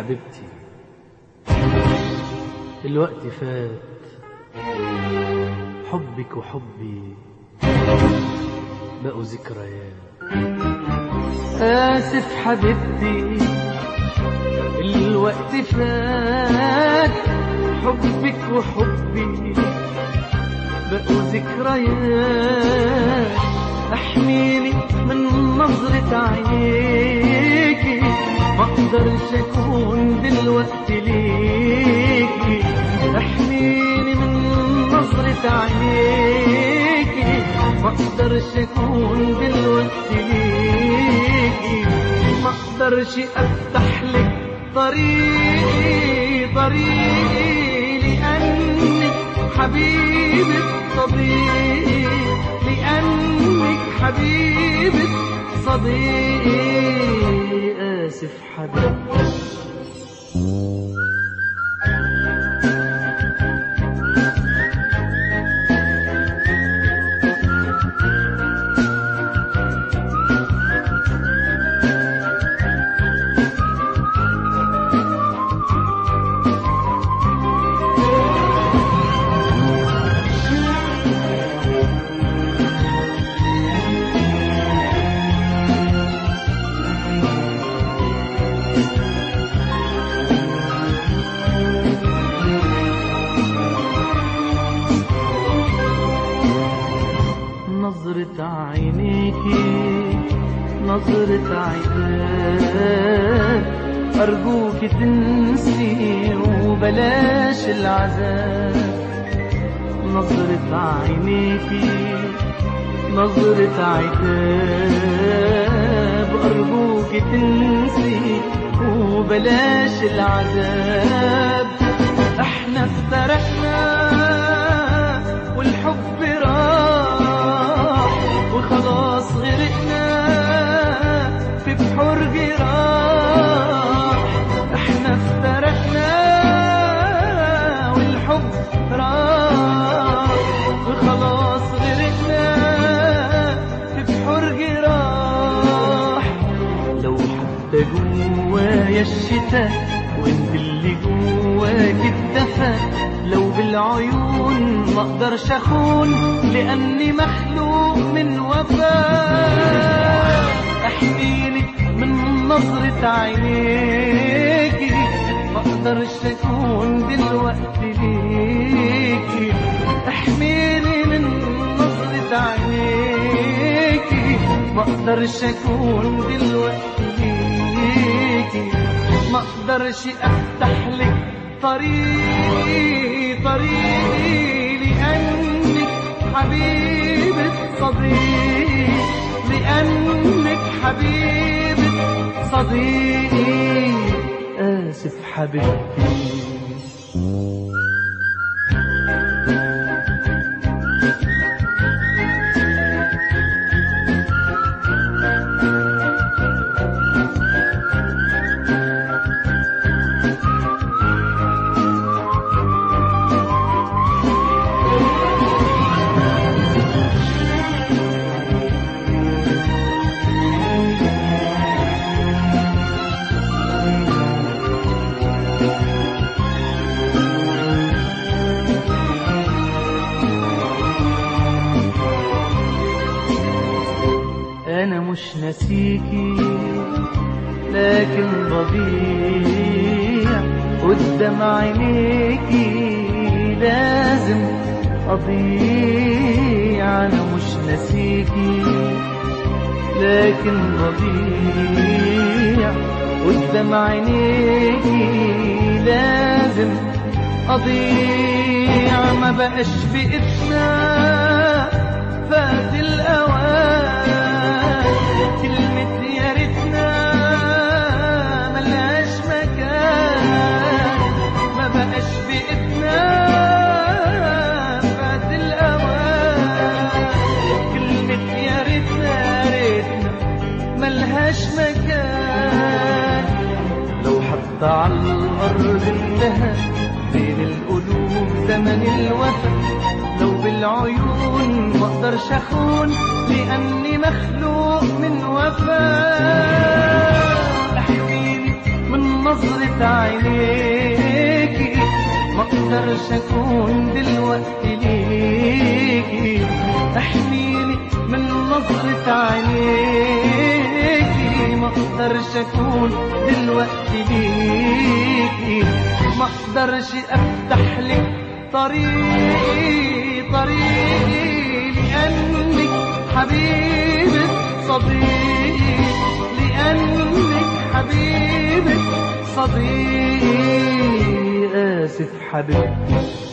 حبيبتي الوقت فات حبك وحبي بقوا ذكريات آسف حبيبتي الوقت فات حبك وحبي بقوا ذكريات احميني من نظرة عينيكي ما اقدرش اكون دلوقتي ليكي احميني من نظرة عينيكي ما اقدرش اكون دلوقتي ليكي ما اقدرش افتح لك طريقي طريقي لانك حبيبة صديقي لانك حبيبة صديقي اسف حبيبي نظرة عينيكي نظرة عذاب أرجوك تنسي وبلاش العذاب نظرة عينيكي نظرة عتاب أرجوك تنسي وبلاش العذاب احنا افترقنا والحب راح وخلاص غرقنا في بحور جراح احنا افترقنا والحب راح وخلاص غرقنا في بحور جراح لو حتى جوايا الشتاء وانت اللي جواك الدفا لو بالعيون ما اقدرش اخون لاني مخلوق من وفاء احكيلك من نظرة عينيكي ما اقدرش اكون دلوقتي ليكي احميني من نظرة عينيكي ما اقدرش اكون دلوقتي ليكي ما اقدرش افتح لك طريقي طريقي لانك حبيبة صديقي لانك حبيبة صديقي اسف حبيبتي انا مش ناسيكي لكن بضيع قدام عينيكي لازم اضيع انا مش ناسيكي لكن بضيع قدام عينيكي لازم اضيع ما بقاش في ايدنا فات الاوان كلمة يا ريتنا ملهاش مكان ما بقاش في ايدنا فات الاوان كلمة يا ريتنا يا ريتنا ملهاش مكان لو حتى على الأرض انتهى بين القلوب زمن الوفا لو بالعيون ما اقدرش اخون لاني مخلوق من وفا احكيلي من نظرة عينيكي ما اقدرش اكون دلوقتي ليكي احميني من نظرة عينيكي ما اقدرش اكون دلوقتي ليكي ما اقدرش افتح لك طريقي طريقي لانك حبيبة صديقي لانك حبيبة صديقي اسف حبيبتي